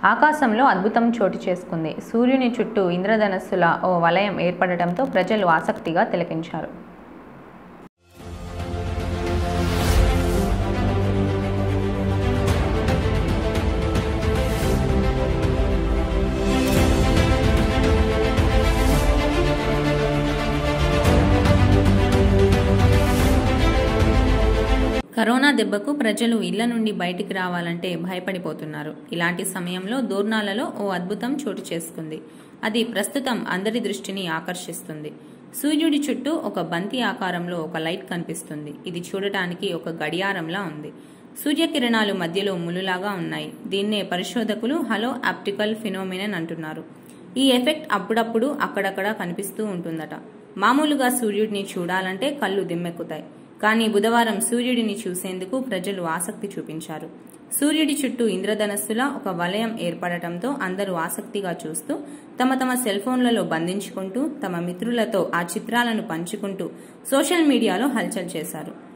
ఆకాశంలో అద్భుతం చోటు చేసుకుంది సూర్యుని చుట్టూ ఇంద్రధనస్సుల ఓ వలయం ఏర్పడటంతో ప్రజలు ఆసక్తిగా తిలకించారు కరోనా దెబ్బకు ప్రజలు ఇళ్ల నుండి బయటికి రావాలంటే భయపడిపోతున్నారు ఇలాంటి సమయంలో దూర్నాలలో ఓ అద్భుతం చోటు చేసుకుంది అది ప్రస్తుతం అందరి దృష్టిని ఆకర్షిస్తుంది సూర్యుడి చుట్టూ ఒక బంతి ఆకారంలో ఒక లైట్ కనిపిస్తుంది ఇది చూడటానికి ఒక గడియారంలా ఉంది సూర్యకిరణాలు మధ్యలో ములులాగా ఉన్నాయి దీన్నే పరిశోధకులు హలో ఆప్టికల్ ఫినోమినన్ అంటున్నారు ఈ ఎఫెక్ట్ అప్పుడప్పుడు అక్కడక్కడ కనిపిస్తూ ఉంటుందట మామూలుగా సూర్యుడిని చూడాలంటే కళ్ళు దిమ్మెక్కుతాయి కానీ బుధవారం సూర్యుడిని చూసేందుకు ప్రజలు ఆసక్తి చూపించారు సూర్యుడి చుట్టూ ఇంద్రధనస్సులా ఒక వలయం ఏర్పడటంతో అందరూ ఆసక్తిగా చూస్తూ తమ తమ సెల్ ఫోన్లలో బంధించుకుంటూ తమ మిత్రులతో ఆ చిత్రాలను పంచుకుంటూ సోషల్ మీడియాలో హల్చల్ చేశారు